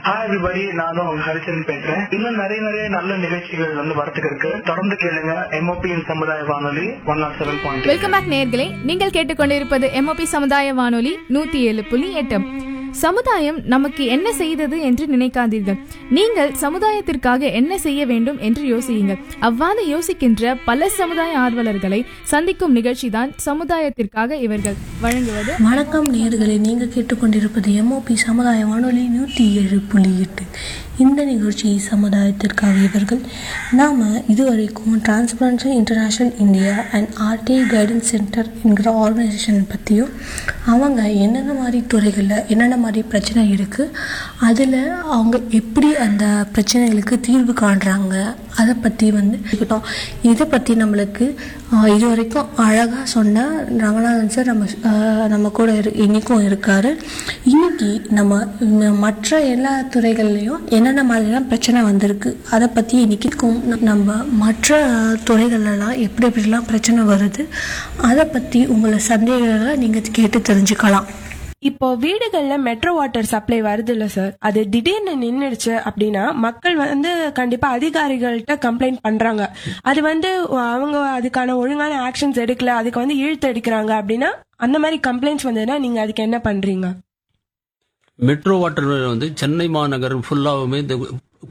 hi everybody நானும் உங்க ஹரிச்சரன் பேசுறேன் இன்னும் நிறைய நிறைய நல்ல நிகழ்ச்சிகள் வந்து வரத்துக்கு இருக்கு தொடர்ந்து கேளுங்க எம்ஓபியின் சமுதாய வானொலி one naught seven point welcome back நேயர்களே நீங்கள் கேட்டுக்கொண்டிருப்பது எம்ஓபி சமுதாய வானொலி நூத்தி ஏழு புள்ளி எட்டு சமுதாயம் நமக்கு என்ன செய்தது என்று நினைக்காதீர்கள் நீங்கள் சமுதாயத்திற்காக என்ன செய்ய வேண்டும் என்று யோசியுங்கள் அவ்வாறு யோசிக்கின்ற பல சமுதாய ஆர்வலர்களை சந்திக்கும் நிகழ்ச்சிதான் சமுதாயத்திற்காக இவர்கள் வழங்குவது வணக்கம் நேர்களே நீங்கள் கேட்டுக்கொண்டிருப்பது எம்ஓபி சமுதாய வானொலி நூற்றி ஏழு புள்ளி எட்டு இந்த நிகழ்ச்சி சமுதாயத்திற்காக இவர்கள் நாம் இதுவரைக்கும் transparency international India and RTI guidance centre என்கிற ஆர்கனைசேஷன் பற்றியும் அவங்க என்னென்ன மாதிரி துறைகளில் என்னென்ன மாதிரி பிரச்சனை இருக்குது அதில் அவங்க எப்படி அந்த பிரச்சனைகளுக்கு தீர்வு காண்றாங்க அதை பற்றி வந்து இருக்கட்டும் இதை பற்றி நம்மளுக்கு ஆஹ், இது வரைக்கும் அழகாக சொன்ன ரங்கநாதன் சார் நம்ம ஆஹ், நம்ம கூட இரு இன்னைக்கும் இருக்காரு இன்னைக்கு நம்ம ம- மற்ற எல்லா துறைகள்லையும் என்னென்ன மாதிரிலாம் பிரச்சனை வந்திருக்கு அதை பற்றி இன்னைக்கு கும்- நம்ம மற்ற துறைகள்லாம் எப்படி எப்படிலாம் பிரச்சனை வருது அதை பற்றி உங்களை சந்தேகங்களை நீங்கள் கேட்டு தெரிஞ்சுக்கலாம் இப்போ வீடுகள்ல மெட்ரோ வாட்டர் சப்ளை வருது இல்ல சார் அது திடீர்னு நின்னுடுச்சு அப்படின்னா மக்கள் வந்து கண்டிப்பா அதிகாரிகள்கிட்ட கம்ப்ளைண்ட் பண்றாங்க அது வந்து அவங்க அதுக்கான ஒழுங்கான ஆக்ஷன்ஸ் எடுக்கல அதுக்கு வந்து இழுத்து எடுக்கிறாங்க அப்படின்னா அந்த மாதிரி கம்ப்ளைண்ட்ஸ் வந்ததுன்னா நீங்க அதுக்கு என்ன பண்றீங்க மெட்ரோ வாட்டர் வந்து சென்னை மாநகர் ஃபுல்லாகவுமே இந்த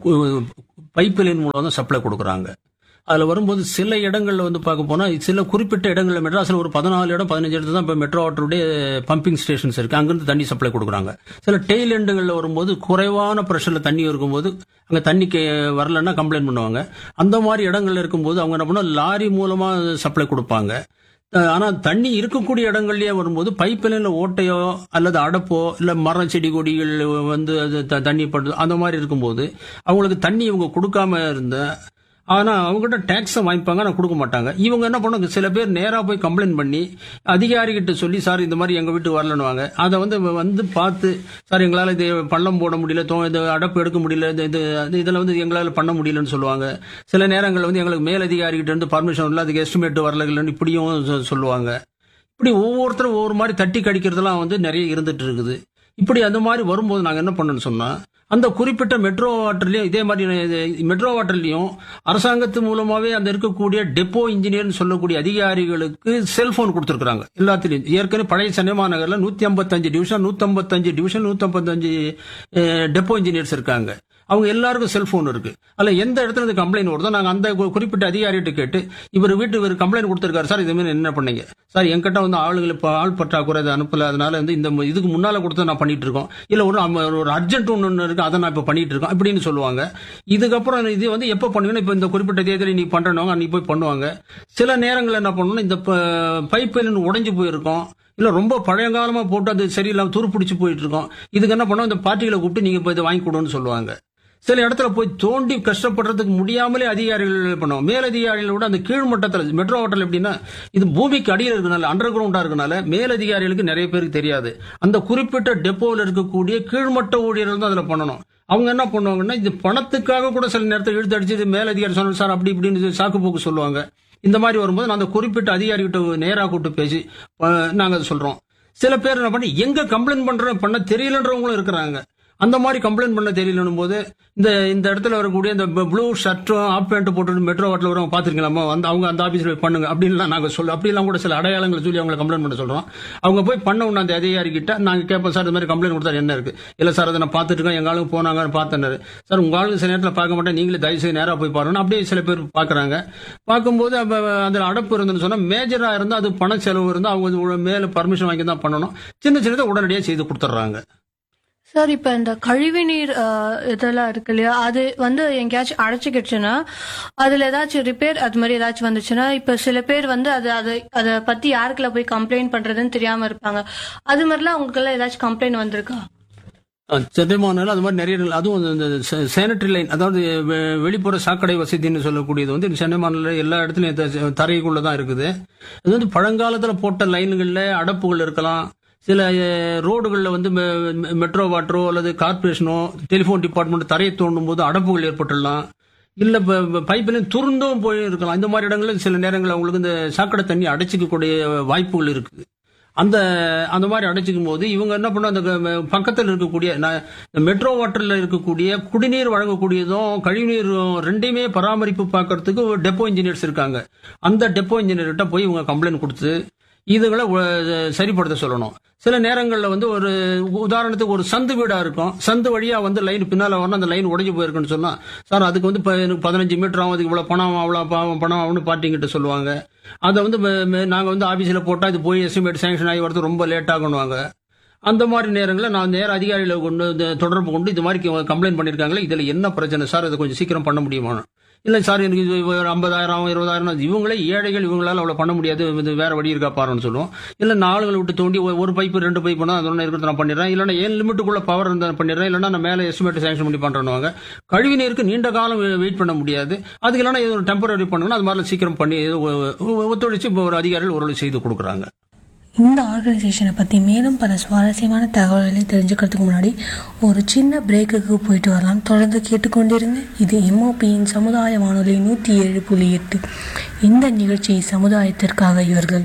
பைப் லைன் மூலம் தான் சப்ளை கொடுக்குறாங்க அதில் வரும்போது சில இடங்களில் வந்து பார்க்க போனால் சில குறிப்பிட்ட இடங்களில் மெட்ராஸில் ஒரு பதினாலு இடம் பதினஞ்சு இடத்துல தான் இப்போ மெட்ரோ வாட்டருடைய பம்பிங் ஸ்டேஷன்ஸ் இருக்குது அங்கேருந்து தண்ணி சப்ளை கொடுக்குறாங்க சில டெய்ல் எண்டுகளில் வரும்போது குறைவான ப்ரெஷரில் தண்ணி இருக்கும்போது அங்கே தண்ணிக்கு வரலன்னா கம்ப்ளைண்ட் பண்ணுவாங்க அந்த மாதிரி இடங்கள்ல இருக்கும்போது அவங்க என்ன பண்ணால் லாரி மூலமாக சப்ளை கொடுப்பாங்க அஹ் ஆனா தண்ணி இருக்கக்கூடிய இடங்கள்லயே வரும்போது பைப் லைன்ல ஓட்டையோ அல்லது அடப்போ இல்ல மரம் செடி கொடிகள் வந்து அது த- தண்ணி படுது அந்த மாதிரி இருக்கும்போது அவங்களுக்கு தண்ணி இவங்க கொடுக்காம இருந்த ஆனா அவங்ககிட்ட டேக்ஸை வாங்கிப்பாங்க ஆனா கொடுக்க மாட்டாங்க இவங்க என்ன பண்ணுவாங்க சில பேர் நேரா போய் கம்ப்ளைண்ட் பண்ணி அதிகாரிகிட்ட சொல்லி சார் இந்த மாதிரி எங்க வீட்டுக்கு வரலன்னுவாங்க அதை வந்து வந்து பார்த்து சார் எங்களால இது பள்ளம் போட முடியல தோ இது அடப்பு எடுக்க முடியல இது இது இது- இதெல்லாம் வந்து எங்களால பண்ண முடியலன்னு சொல்லுவாங்க சில நேரங்களில் வந்து எங்களுக்கு மேலதிகாரிகிட்ட இருந்து பர்மிஷன் இல்லை அதுக்கு எஸ்டிமேட் வரலன்னு இப்படியும் சொ- சொல்லுவாங்க இப்படி ஒவ்வொருத்தரும் ஒவ்வொரு மாதிரி தட்டி கடிக்கிறதுலாம் வந்து நிறைய இருந்துட்டு இருக்குது இப்படி அந்த மாதிரி வரும்போது நாங்கள் என்ன பண்ணணும்னு சொன்னா அந்த குறிப்பிட்ட மெட்ரோ வாட்டர்லயும் இதே மாதிரி மெட்ரோ வாட்டர்லயும் அரசாங்கத்து மூலமாவே அந்த இருக்கக்கூடிய டெப்போ இன்ஜினியர்னு சொல்லக்கூடிய அதிகாரிகளுக்கு செல்போன் கொடுத்துருக்காங்க எல்லாத்துலயும் ஏற்கனவே பழைய சென்னை மாநகர்ல நூத்தி ஐம்பத்தஞ்சு டிவிஷன் நூத்தி ஐம்பத்தஞ்சு டிவிஷன் நூத்தி ஐம்பத்தஞ்சு டெப்போ இன்ஜினியர்ஸ் இருக்காங்க அவங்க எல்லாருக்கும் செல்போன் இருக்கு அதுல எந்த இடத்துல இந்த கம்ப்ளைண்ட் வருதோ நாங்க அந்த கு- குறிப்பிட்ட அதிகாரிகிட்ட கேட்டு இவர் வீட்டுக்கு இவர் கம்ப்ளைண்ட் கொடுத்திருக்காரு சார் இது மாதிரி என்ன பண்ணீங்க சார் என்கிட்ட வந்து ஆளுகள் இப்போ ஆள் பற்றாக்குறை அதை அனுப்பல அதனால வந்து இந்த ம- இதுக்கு முன்னால கொடுத்து நான் பண்ணிட்டு இருக்கோம் இல்ல ஒரு அம்ம- ஒரு அர்ஜென்ட் ஒன்று இருக்கு அதை நான் இப்போ பண்ணிட்டு இருக்கோம் இப்படின்னு சொல்லுவாங்க இதுக்கப்புறம் இது வந்து எப்போ பண்ணுவீங்கன்னா இப்போ இந்த குறிப்பிட்ட தேதியில் நீ பண்றவங்க அன்னைக்கு போய் பண்ணுவாங்க சில நேரங்களில் என்ன பண்ணணும் இந்த பைப் லைன் உடைஞ்சு போயிருக்கும் இல்ல ரொம்ப பழையகாலமா போட்டு அது சரியில்லாம துருப்பிடிச்சு போயிட்டு இருக்கோம் இதுக்கு என்ன பண்ணோம் இந்த பார்ட்டிகளை கூப்பிட்டு நீங்க போய் இதை வாங்கி கொடுன்னு சொல்லுவாங்க சில இடத்துல போய் தோண்டி கஷ்டப்படுறதுக்கு முடியாமலே அதிகாரிகள் பண்ணுவோம் மேலதிகாரிகளை விட அந்த கீழ்மட்டத்தில் மெட்ரோ ஹோட்டல் எப்படின்னா இது பூமிக்கு அடியில் இருக்கனால அண்டர் கிரவுண்டா இருக்கனால மேலதிகாரிகளுக்கு நிறைய பேருக்கு தெரியாது அந்த குறிப்பிட்ட டெப்போவில் இருக்கக்கூடிய கீழ்மட்ட ஊழியர்கள் தான் அதுல பண்ணணும் அவங்க என்ன பண்ணுவாங்கன்னா இது பணத்துக்காக கூட சில நேரத்தில் இழுத்து அடிச்சு இது மேலதிகாரி சொன்ன சார் அப்படி இப்படின்னு சாக்கு போக்கு சொல்லுவாங்க இந்த மாதிரி வரும்போது நான் அந்த குறிப்பிட்ட அதிகாரிகிட்ட நேராக கூப்பிட்டு பேசி அஹ், நாங்க அதை சொல்றோம் சில பேர் என்ன பண்ணி எங்க கம்ப்ளைண்ட் பண்றோம் பண்ண தெரியலன்றவங்களும் இருக்கிறாங்க அந்த மாதிரி கம்ப்ளைண்ட் பண்ண தெரியலன்னும் போது இந்த இந்த இடத்துல வரக்கூடிய இந்த ப்ளூ ஷர்ட்டும் ஆப் பேண்ட் போட்டு மெட்ரோ வாட்டில் வரவங்க பார்த்துருக்கலாமா வந்து அவங்க அந்த ஆஃபீஸில் போய் பண்ணுங்க அப்படின்லாம் நாங்கள் சொல்ல அப்படிலாம் கூட சில அடையாளங்களை சொல்லி அவங்களை கம்ப்ளைண்ட் பண்ண சொல்றோம் அவங்க போய் பண்ண உடனே அந்த அதிகாரி கிட்ட நாங்கள் கேட்போம் சார் இந்த மாதிரி கம்ப்ளைண்ட் கொடுத்தா என்ன இருக்கு இல்லை சார் அதை நான் பார்த்துட்டு இருக்கேன் எங்க ஆளுங்க போனாங்கன்னு பார்த்தேன்னாரு சார் உங்க ஆளுங்க சில நேரத்தில் பார்க்க மாட்டேன் நீங்களே தயவு செய்து நேராக போய் பாருங்க அப்படியே சில பேர் பார்க்குறாங்க பார்க்கும்போது அப்ப அதில் அடப்பு இருந்துன்னு சொன்னால் மேஜராக இருந்தால் அது பண செலவு இருந்தால் அவங்க உள்ள மேலே பர்மிஷன் வாங்கி தான் பண்ணணும் சின்ன சின்னதை உடனடியாக செய்து கொடுத்துட்றாங்க சார் இப்போ இந்த கழிவுநீர் அஹ், இதெல்லாம் இருக்கு இல்லையா அது வந்து எங்கேயாச்சும் அடைச்சிக்கிடுச்சுன்னா அதுல ஏதாச்சும் ரிப்பேர் அது மாதிரி ஏதாச்சும் வந்துச்சுன்னா இப்போ சில பேர் வந்து அது அதை அதை பத்தி யாருக்குள்ள போய் கம்ப்ளைண்ட் பண்றதுன்னு தெரியாம இருப்பாங்க அது மாதிரிலாம் உங்களுக்கெல்லாம் ஏதாச்சும் கம்ப்ளைண்ட் வந்திருக்கா சென்னை மாநிலம் அது மாதிரி நிறைய இடங்கள், அதுவும் இந்த சேனிட்டரி லைன் அதாவது வெ- வெளிப்புற சாக்கடை வசதின்னு சொல்லக்கூடியது வந்து சென்னை மாநிலம் எல்லா இடத்துலையும் இந்த தரைக்குள்ள தான் இருக்குது அது வந்து பழங்காலத்தில் போட்ட லைன்களில் அடப்புகள் இருக்கலாம் சில அஹ், ரோடுகளில் வந்து மெ- மெ- மெட்ரோ வாட்டரோ அல்லது கார்பரேஷனோ டெலிஃபோன் டிபார்ட்மெண்ட் தரையை தோண்டும் போது அடப்புகள் ஏற்பட்டுடலாம் இல்ல பைப்பிலையும் துருந்தும் போய் இருக்கலாம் இந்த மாதிரி இடங்களில் சில நேரங்கள் அவங்களுக்கு இந்த சாக்கடை தண்ணி அடைச்சிக்கக்கூடிய வாய்ப்புகள் இருக்குது அந்த அந்த மாதிரி அடைச்சிக்கும் போது இவங்க என்ன பண்ண அந்த க- பக்கத்தில் இருக்கக்கூடிய ந- மெட்ரோ வாட்டர்ல இருக்கக்கூடிய குடிநீர் வழங்கக்கூடியதும் கழிவுநீர் ரெண்டையுமே பராமரிப்பு பார்க்கறதுக்கு டெப்போ இன்ஜினியர்ஸ் இருக்காங்க அந்த டெப்போ இன்ஜினியர்கிட்ட போய் இவங்க கம்ப்ளைண்ட் கொடுத்து இதுகளை உ- சரிப்படுத்த சொல்லணும் சில நேரங்களில் வந்து ஒரு உதாரணத்துக்கு ஒரு சந்து வீடா இருக்கும் சந்து வழியா வந்து லைன் பின்னால வரணும் அந்த லைன் உடைஞ்சு போயிருக்குன்னு சொன்னா சார் அதுக்கு வந்து இப்ப எனக்கு பதினஞ்சு மீட்டர் ஆகும் அதுக்கு இவ்வளவு பணம் அவ்வளோ பணம் ஆகும்னு பார்ட்டிங்கிட்ட சொல்லுவாங்க அதை வந்து ம- ம- நாங்க வந்து ஆபீஸ்ல போட்டா இது போய் எஸ்டிமேட் சேங்ஷன் ஆகி வரது ரொம்ப லேட் ஆகணுவாங்க அந்த மாதிரி நேரங்களில் நான் நேர அதிகாரிகளை கொண்டு இந்த தொடர்பு கொண்டு இது மாதிரி கம்ப்ளைண்ட் பண்ணியிருக்காங்களே இதுல என்ன பிரச்சனை சார் அதை கொஞ்சம் சீக்கிரம் பண்ண முடியுமா இல்லை சார் எனக்கு இது ஒரு ஐம்பதாயிரம் இருபதாயிரம் இவங்களே ஏழைகள் இவங்களால அவ்வளோ பண்ண முடியாது இது வேற வழி இருக்கா பாருன்னு சொல்லுவோம் இல்லை நாளுகளை விட்டு தோண்டி ஒரு- ஒரு பைப்பு ரெண்டு பைப்பு தான் அதோட இருக்கிறத நான் பண்ணிடுறேன் இல்லைன்னா ஏன் லிமிட்டுக்குள்ள பவர் இருந்தால் பண்ணிடுறேன் இல்லைன்னா நான் மேலே எஸ்டிமேட் சேங்ஷன் பண்ணி பண்ணுறேன்னுவாங்க கழிவு நீருக்கு நீண்ட காலம் வெயிட் பண்ண முடியாது அதுக்கு இல்லைன்னா ஏதோ ஒரு டெம்பரரி பண்ணணும் அது மாதிரி சீக்கிரம் பண்ணி ஏதோ ஒ- ஒ- ஒத்துழைச்சு இப்போ ஒரு அதிகாரிகள் ஓரளவு செய்து கொடுக்குறாங்க இந்த ஆர்கனைசேஷனை பற்றி மேலும் பல சுவாரஸ்யமான தகவல்களை தெரிஞ்சுக்கிறதுக்கு முன்னாடி ஒரு சின்ன பிரேக்குக்கு போயிட்டு வரலாம் தொடர்ந்து கேட்டுக்கொண்டிருங்க இது எம்ஓபியின் சமுதாய வானொலி நூற்றி ஏழு புள்ளி எட்டு இந்த நிகழ்ச்சி சமுதாயத்திற்காக இவர்கள்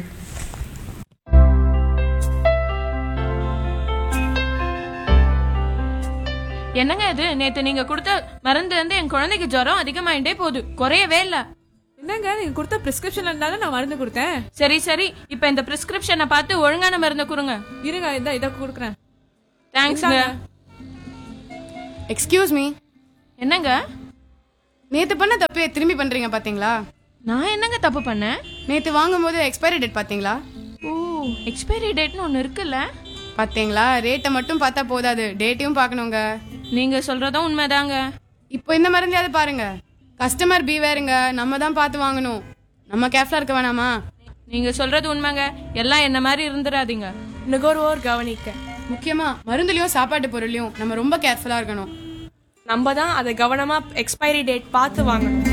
என்னங்க இது நேத்து நீங்க கொடுத்த மருந்து வந்து என் குழந்தைக்கு ஜுரம் அதிகமாயிட்டே போகுது குறையவே இல்ல என்னங்க நீங்க கொடுத்த பிரிஸ்கிரிப்ஷன்ல இருந்தாலும் நான் மருந்து கொடுத்தேன் சரி சரி இப்ப இந்த பிரிஸ்கிரிப்ஷனை பார்த்து ஒழுங்கான மருந்து கொடுங்க இருங்க இதை இதை கொடுக்குறேன் தேங்க்ஸ்ங்க எக்ஸ்கியூஸ் மீ என்னங்க நேத்து பண்ண தப்பே திரும்பி பண்றீங்க பாத்தீங்களா நான் என்னங்க தப்பு பண்ணேன் நேத்து வாங்கும்போது எக்ஸ்பைரி டேட் பாத்தீங்களா ஓ எக்ஸ்பைரி டேட்னு ஒன்னு இருக்குல்ல பாத்தீங்களா ரேட்டை மட்டும் பார்த்தா போதாது டேட்டையும் பார்க்கணுங்க நீங்க சொல்றதும் உண்மைதாங்க இப்போ இந்த மருந்தையாவது பாருங்க கஸ்டமர் பி வேறுங்க நம்ம தான் பார்த்து வாங்கணும் நம்ம கேர்ஃபுல்லா இருக்க வேணாமா நீங்க சொல்றது உண்மைங்க எல்லாம் என்ன மாதிரி இருந்துடாதீங்க நுகர்வோர் கவனிக்க முக்கியமா மருந்துலயும் சாப்பாட்டு பொருளையும் நம்ம ரொம்ப கேர்ஃபுல்லா இருக்கணும் நம்ம தான் அதை கவனமா எக்ஸ்பைரி டேட் பார்த்து வாங்கணும்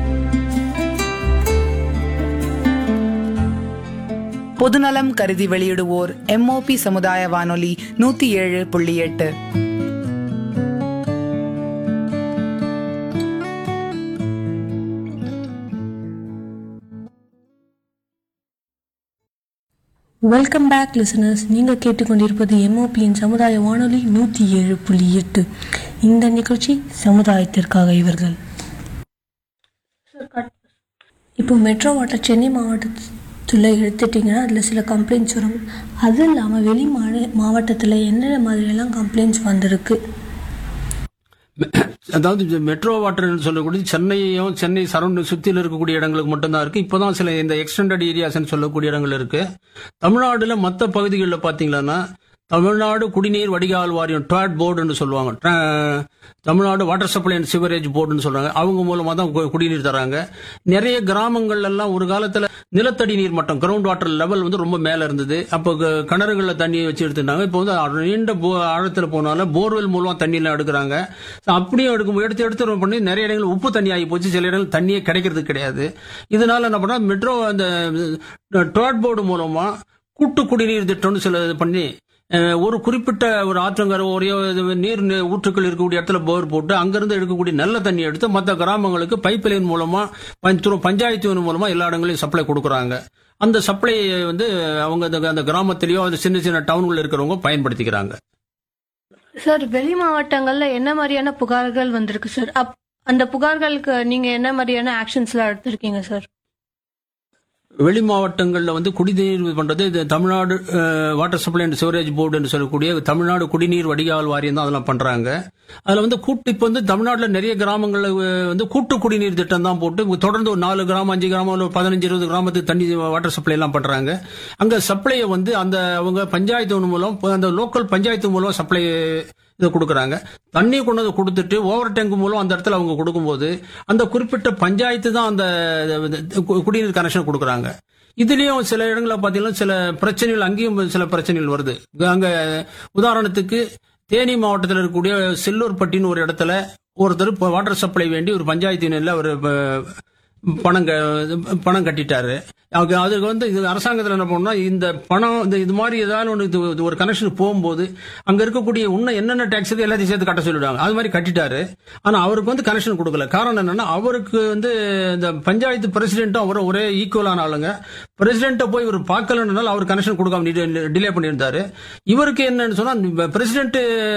பொதுநலம் கருதி வெளியிடுவோர் எம்ஓபி சமுதாய வானொலி நூத்தி ஏழு புள்ளி எட்டு வெல்கம் பேக் லிசனர்ஸ் நீங்கள் கேட்டுக்கொண்டிருப்பது எம்ஓபியின் சமுதாய வானொலி நூற்றி ஏழு புள்ளி எட்டு இந்த நிகழ்ச்சி சமுதாயத்திற்காக இவர்கள் இப்போ மெட்ரோ வாட்டர் சென்னை மாவட்டத்தில் எடுத்துட்டிங்கன்னா அதில் சில கம்ப்ளைண்ட்ஸ் வரும் அது இல்லாமல் வெளி மாநில மாவட்டத்தில் என்னென்ன மாதிரியெல்லாம் கம்ப்ளைண்ட்ஸ் வந்திருக்கு அதாவது இந்த மெட்ரோ வாட்டர்னு சொல்லக்கூடிய சென்னையும் சென்னை சரௌண்ட் சுத்தியில் இருக்கக்கூடிய இடங்களுக்கு மட்டும்தான் இருக்கு இப்போதான் சில இந்த எக்ஸ்டெண்டட் ஏரியாஸ்னு சொல்லக்கூடிய இடங்கள் இருக்கு தமிழ்நாடுல மற்ற பகுதிகளில் பார்த்தீங்கன்னா தமிழ்நாடு குடிநீர் வடிகால் வாரியம் டாட் போர்டுன்னு சொல்லுவாங்க tra- Tamil Nadu water supply and sewerage போர்டுன்னு சொல்றாங்க அவங்க மூலமா தான் கு- குடிநீர் தராங்க நிறைய கிராமங்கள்ல எல்லாம் ஒரு காலத்துல நிலத்தடி நீர் மட்டம் கிரவுண்ட் வாட்டர் லெவல் வந்து ரொம்ப மேல இருந்தது அப்போ க- கிணறுகள்ல தண்ணியை வச்சு எடுத்துட்டாங்க இப்போ வந்து அ- நீண்ட போ- ஆழத்துல போனாலும் போர்வெல் மூலமா தண்ணியெல்லாம் எடுக்கிறாங்க So அப்படியும் எடுக்கும் எடுத்து எடுத்து பண்ணி நிறைய இடங்கள் உப்பு தண்ணி ஆகி போச்சு சில இடங்கள் தண்ணியே கிடைக்கிறது கிடையாது இதனால என்ன பண்ணா மெட்ரோ அந்த டாட் போர்டு மூலமா கூட்டு குடிநீர் திட்டம்னு சில இது பண்ணி அஹ், ஒரு குறிப்பிட்ட ஒரு ஆற்றங்கரை ஒரே இது நீர் நி- ஊற்றுக்கள் இருக்கக்கூடிய இடத்துல போர் போட்டு அங்கிருந்து எடுக்கக்கூடிய நல்ல தண்ணி எடுத்து மற்ற கிராமங்களுக்கு பைப் லைன் மூலமா பஞ்ச- பஞ்சாயத்து மூலமா எல்லா இடங்களையும் சப்ளை கொடுக்குறாங்க அந்த சப்ளை வந்து அவங்க அந்த- அந்த கிராமத்திலேயோ அந்த சின்ன சின்ன டவுன்கள் இருக்கிறவங்க பயன்படுத்திக்கிறாங்க சார் வெளி மாவட்டங்கள்ல என்ன மாதிரியான புகார்கள் வந்திருக்கு சார் அப் அந்த புகார்களுக்கு நீங்க என்ன மாதிரியான ஆக்ஷன்ஸ்லாம் எடுத்திருக்கீங்க சார் வெளி மாவட்டங்களில் வந்து குடிநீர் இது பண்றது இது Tamil Nadu water supply and sewerage போர்டுன்னு சொல்லக்கூடிய தமிழ்நாடு குடிநீர் வடிகால் வாரியம் தான் அதெல்லாம் பண்றாங்க அதுல வந்து கூட்டு இப்போ வந்து தமிழ்நாட்டுல நிறைய கிராமங்கள்ல அஹ், வந்து கூட்டு குடிநீர் திட்டம் தான் போட்டு தொடர்ந்து ஒரு நாலு கிராமம் அஞ்சு கிராமம் இல்ல ஒரு பதினஞ்சு இருபது கிராமத்துக்கு தண்ணி வாட்டர் சப்ளை எல்லாம் பண்றாங்க அங்க சப்ளையை வந்து அந்த அவங்க பஞ்சாயத்து மூலம் அந்த லோக்கல் பஞ்சாயத்து மூலம் சப்ளை இதை கொடுக்குறாங்க தண்ணி கொண்டு வந்து கொடுத்துட்டு ஓவர் டேங்க் மூலம் அந்த இடத்துல அவங்க கொடுக்கும்போது அந்த குறிப்பிட்ட பஞ்சாயத்து தான் அந்த கு- குடிநீர் கனெக்ஷன் கொடுக்குறாங்க இதுலயும் சில இடங்களில் பார்த்தீங்கன்னா சில பிரச்சனைகள் அங்கேயும் சில பிரச்சனைகள் வருது அங்க உதாரணத்துக்கு தேனி மாவட்டத்தில் இருக்கக்கூடிய செல்லூர்பட்டின்னு ஒரு இடத்துல ஒருத்தர் இப்போ வாட்டர் சப்ளை வேண்டி ஒரு பஞ்சாயத்து யூனியன்ல ஒரு பணம் க- பணம் கட்டிட்டாரு அவங்க அதுக்கு வந்து இது அரசாங்கத்தில் என்ன பண்ணா இந்த பணம் இந்த இது மாதிரி ஏதாவது ஒன்று இது இது ஒரு கனெக்ஷன் போகும்போது அங்க இருக்கக்கூடிய இன்னும் என்னென்ன டேக்ஸ் இருக்கு எல்லாத்தையும் சேர்த்து கட்ட சொல்லிடுவாங்க அது மாதிரி கட்டிட்டாரு ஆனா அவருக்கு வந்து கனெக்ஷன் கொடுக்கல காரணம் என்னன்னா அவருக்கு வந்து இந்த பஞ்சாயத்து பிரசிடென்ட்டும் அவரும் ஒரே ஈக்குவலான ஆளுங்க பிரசிடென்ட்டை போய் இவர் பார்க்கலனால அவர் கனெக்ஷன் கொடுக்காம டிலே பண்ணியிருந்தாரு இவருக்கு என்னன்னு சொன்னா பிரசிடென்ட்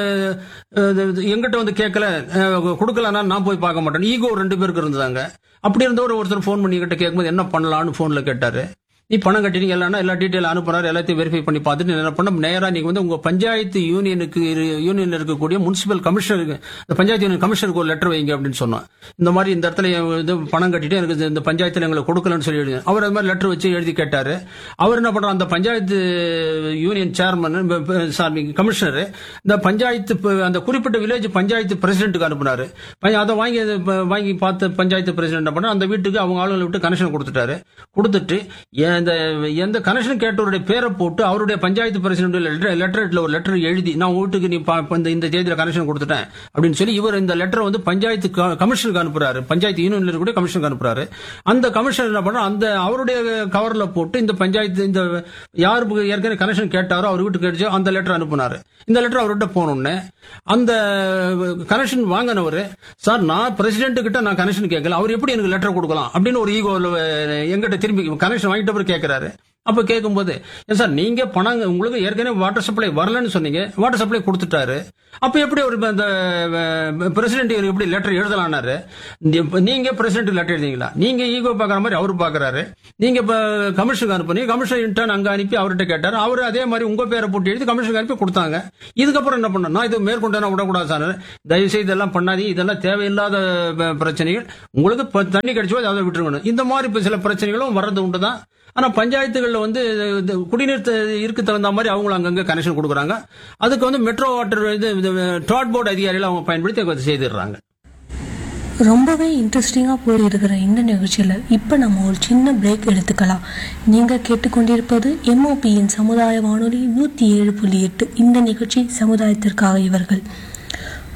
எங்கிட்ட வந்து கேட்கல அஹ், கொடுக்கலன்னா நான் போய் பார்க்க மாட்டேன் ஈகோ ரெண்டு பேருக்கு இருந்ததாங்க அப்படி இருந்தவர் ஒருத்தர் ஃபோன் பண்ணி கிட்ட கேட்கும்போது என்ன பண்ணலாம்னு ஃபோன்ல கேட்டாரு நீ பணம் கட்டினீங்க இல்லைன்னா எல்லா டீட்டெயில் அனுப்புறாரு எல்லாத்தையும் வெரிஃபை பண்ணி பார்த்துட்டு நீ என்ன பண்ண நேரா நீங்க வந்து உங்க பஞ்சாயத்து யூனியனுக்கு இரு- யூனியன்ல இருக்கக்கூடிய முனிசிபல் கமிஷனருக்கு இந்த பஞ்சாயத்து யூனியன் கமிஷனருக்கு ஒரு லெட்டர் வைங்க அப்படின்னு சொன்னோம் இந்த மாதிரி இந்த இடத்துல என் இது பணம் கட்டிட்டு எனக்கு இந்த- இந்த பஞ்சாயத்துல எங்களுக்கு கொடுக்கலன்னு சொல்லி எழுதி அவர் அது மாதிரி லெட்டர் வச்சு எழுதி கேட்டாரு அவர் என்ன பண்றாரு அந்த panchayat union chairman sorry commissioner இந்த பஞ்சாயத்து ப- அந்த குறிப்பிட்ட வில்லேஜ் பஞ்சாயத்து பிரசிடென்ட்டுக்கு அனுப்புனாரு பையன் அதை வாங்கி அதை ப- வாங்கி பார்த்த பஞ்சாயத்து பிரசிடென்ட் என்ன பண்ணா அந்த வீட்டுக்கு அவங்க ஆளுங்களை விட்டு கனெக்ஷன் கொடுத்துட்டாரு கொடுத்துட்டு இந்த எந்த கனெக்ஷன் கேட்டவருடைய பேரை போட்டு அவருடைய பஞ்சாயத்து பிரசிடென்ட் லெட்டர் லெட்டர்ல ஒரு லெட்டர் எழுதி நான் உன் வீட்டுக்கு நீ பா- இந்த இந்த தேதியில கனெக்ஷன் கொடுத்துட்டேன் அப்படின்னு சொல்லி இவர் இந்த லெட்டர் வந்து பஞ்சாயத்து க- கமிஷனுக்கு அனுப்புறாரு பஞ்சாயத்து யூனியன்ல இருக்கக்கூடிய கமிஷனுக்கு அனுப்புறாரு அந்த கமிஷனர் என்ன பண்றா அந்த அவருடைய கவர்ல போட்டு இந்த பஞ்சாயத்து இந்த யாருக்கு ஏற்கனவே கனெக்ஷன் கேட்டாரோ அவர் வீட்டுக்கு அடிச்சோ அந்த லெட்டர் அனுப்புனாரு இந்த லெட்டர் அவர்கிட்ட போனோடனே அந்த கனெக்ஷன் வாங்கினவர் சார் நான் பிரசிடென்ட் கிட்ட நான் கனெக்ஷன் கேட்கல அவர் எப்படி எனக்கு லெட்டர் கொடுக்கலாம் அப்படின்னு ஒரு ஈகோ எங்கிட்ட திரும்பி கனெக்ஷன் வாங்கிட்ட அப்புறம் கேட்கிறாரு அப்ப கேட்கும்போது "ஏன் சார் நீங்க பணம் உங்களுக்கு ஏற்கனவே வாட்டர் சப்ளை வரலன்னு சொன்னீங்க வாட்டர் சப்ளை கொடுத்துட்டாரு அப்ப எப்படி ஒரு அந்த பிரசிடென்ட் எப்படி லெட்டர் எழுதலாம்னாரு நீ- நீங்க பிரசிடென்ட் லெட்டர் எழுதிங்களா நீங்க ஈகோ பாக்குற மாதிரி அவரு பாக்குறாரு நீங்க இப்ப கமிஷனுக்கு அனுப்புனீங்க கமிஷன் இன்டர்ன் அங்க அனுப்பி அவர்கிட்ட கேட்டாரு அவரு அதே மாதிரி உங்க பேரை போட்டு எழுதி கமிஷனுக்கு அனுப்பி கொடுத்தாங்க இதுக்கப்புறம் என்ன பண்ண நான் இது மேற்கொண்டு விடக்கூடாது சார் தயவு செய்து இதெல்லாம் பண்ணாதீங்க இதெல்லாம் தேவையில்லாத ப- பிரச்சனைகள் உங்களுக்கு இப்ப தண்ணி கிடைச்சோ அதை விட்டுருக்கணும் இந்த மாதிரி இப்ப சில பிரச்சனைகளும் வர்றது உண்டுதான் ஆனா பஞ்சாயத்துகள்ல வந்து இந்த குடிநீர் த- இருக்கு தகுந்த மாதிரி அவங்களும் அங்கங்க கனெக்ஷன் கொடுக்குறாங்க அதுக்கு வந்து மெட்ரோ வாட்டர் இது டாட் போர்டு அதிகாரிகள் அவங்க பயன்படுத்தி அதை செய்திடுறாங்க ரொம்பவே இன்ட்ரெஸ்டிங்காக போயிருக்கிற இந்த நிகழ்ச்சியில் இப்போ நம்ம ஒரு சின்ன பிரேக் எடுத்துக்கலாம் நீங்கள் கேட்டுக்கொண்டிருப்பது எம்ஓபியின் சமுதாய வானொலி நூற்றி ஏழு புள்ளி எட்டு இந்த நிகழ்ச்சி சமுதாயத்திற்காக இவர்கள்